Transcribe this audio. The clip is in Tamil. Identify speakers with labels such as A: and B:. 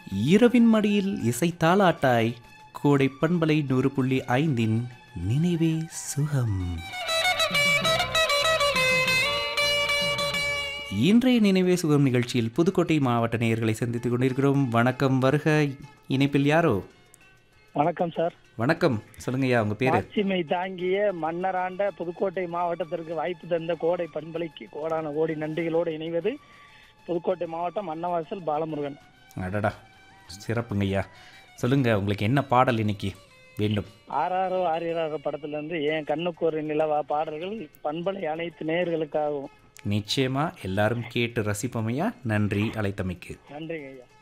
A: இரவின் மடியில் இசை தாளாட்டாய் கோடை பண்பலை நூறு புள்ளி ஐந்தின் நினைவே சுகம் இன்றைய நினைவே சுகம் நிகழ்ச்சியில் புதுக்கோட்டை மாவட்ட நேயர்களை சந்தித்துக் கொண்டிருக்கிறோம் வணக்கம் வருக இணைப்பில் யாரோ
B: வணக்கம் சார்
A: வணக்கம் சொல்லுங்கய்யா உங்க பேரு
B: ஆட்சிமை தாங்கிய மன்னராண்ட புதுக்கோட்டை மாவட்டத்திற்கு வாய்ப்பு தந்த கோடை பண்பலைக்கு கோடான கோடி நன்றிகளோடு இணைவது புதுக்கோட்டை மாவட்டம் அன்னவாசல் பாலமுருகன்
A: அடடா சிறப்புங்கய்யா சொல்லுங்க உங்களுக்கு என்ன பாடல் இன்னைக்கு வேண்டும்
B: ஆறாரோ ஆறியாரோ படத்துல இருந்து என் கண்ணுக்கு ஒரு நிலவா பாடல்கள் பண்பலை அனைத்து நேயர்களுக்காகவும்
A: நிச்சயமா எல்லாரும் கேட்டு ரசிப்போமையா நன்றி அழைத்தமைக்கு
B: நன்றிங்க ஐயா